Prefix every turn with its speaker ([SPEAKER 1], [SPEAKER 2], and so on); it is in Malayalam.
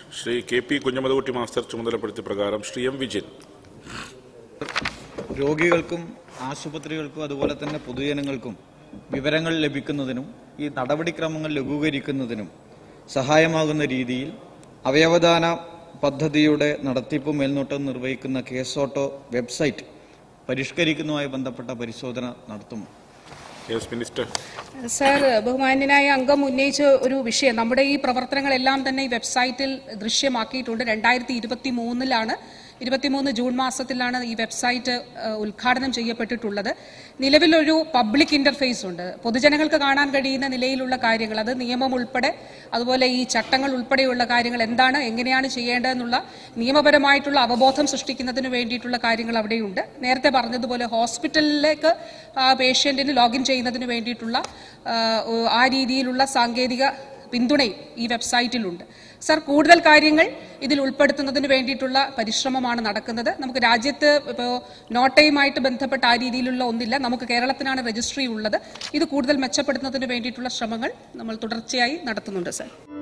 [SPEAKER 1] Shri K P Kunhamathkutty master ചുമതലപ്പെടുത്തിയ പ്രകാരം ശ്രീ എം വിജയൻ
[SPEAKER 2] രോഗികൾക്കും ആശുപത്രികൾക്കും അതുപോലെ തന്നെ പൊതുജനങ്ങൾക്കും വിവരങ്ങൾ ലഭിക്കുന്നതിനും ഈ നടപടിക്രമങ്ങൾ ലഘൂകരിക്കുന്നതിനും സഹായമാകുന്ന രീതിയിൽ അവയവദാന പദ്ധതിയുടെ നടത്തിപ്പ് മേൽനോട്ടം നിർവഹിക്കുന്ന കേസോട്ടോ വെബ്സൈറ്റ് പരിഷ്കരിക്കുന്നതുമായി ബന്ധപ്പെട്ട പരിശോധന നടത്തുമോ
[SPEAKER 1] യെസ് മിനിസ്റ്റർ
[SPEAKER 3] സർ ബഹുമാന്യനായ അംഗം ഉന്നയിച്ച ഒരു വിഷയം നമ്മുടെ ഈ പ്രവർത്തനങ്ങളെല്ലാം തന്നെ ഈ വെബ്സൈറ്റിൽ ദൃശ്യമാക്കിയിട്ടുണ്ട് രണ്ടായിരത്തി ഇരുപത്തി മൂന്നിലാണ് ഇരുപത്തിമൂന്ന് ജൂൺ മാസത്തിലാണ് ഈ വെബ്സൈറ്റ് ഏഹ്, ഉദ്ഘാടനം ചെയ്യപ്പെട്ടിട്ടുള്ളത് നിലവിലൊരു പബ്ലിക് ഇന്റർഫേസ് ഉണ്ട് പൊതുജനങ്ങൾക്ക് കാണാൻ കഴിയുന്ന നിലയിലുള്ള കാര്യങ്ങൾ അത് നിയമം ഉൾപ്പെടെ അതുപോലെ ഈ ചട്ടങ്ങൾ ഉൾപ്പെടെയുള്ള കാര്യങ്ങൾ എന്താണ് എങ്ങനെയാണ് ചെയ്യേണ്ടതെന്നുള്ള നിയമപരമായിട്ടുള്ള അവബോധം സൃഷ്ടിക്കുന്നതിന് വേണ്ടിയിട്ടുള്ള കാര്യങ്ങൾ അവിടെയുണ്ട് നേരത്തെ പറഞ്ഞതുപോലെ ഹോസ്പിറ്റലിലേക്ക് ആ പേഷ്യന്റിന് ലോഗിൻ ചെയ്യുന്നതിന് വേണ്ടിയിട്ടുള്ള ആ, ആ രീതിയിലുള്ള സാങ്കേതിക പിന്തുണയും ഈ വെബ്സൈറ്റിലുണ്ട് സർ കൂടുതൽ കാര്യങ്ങൾ ഇതിൽ ഉൾപ്പെടുത്തുന്നതിന് വേണ്ടിയിട്ടുള്ള പരിശ്രമമാണ് നടക്കുന്നത് നമുക്ക് രാജ്യത്ത് ഇപ്പോൾ നോട്ടയുമായിട്ട് ബന്ധപ്പെട്ട ആ രീതിയിലുള്ള ഒന്നില്ല നമുക്ക് കേരളത്തിനാണ് രജിസ്ട്രി ഉള്ളത് ഇത് കൂടുതൽ മെച്ചപ്പെടുത്തുന്നതിന് വേണ്ടിയിട്ടുള്ള ശ്രമങ്ങൾ നമ്മൾ തുടർച്ചയായി നടത്തുന്നുണ്ട് സർ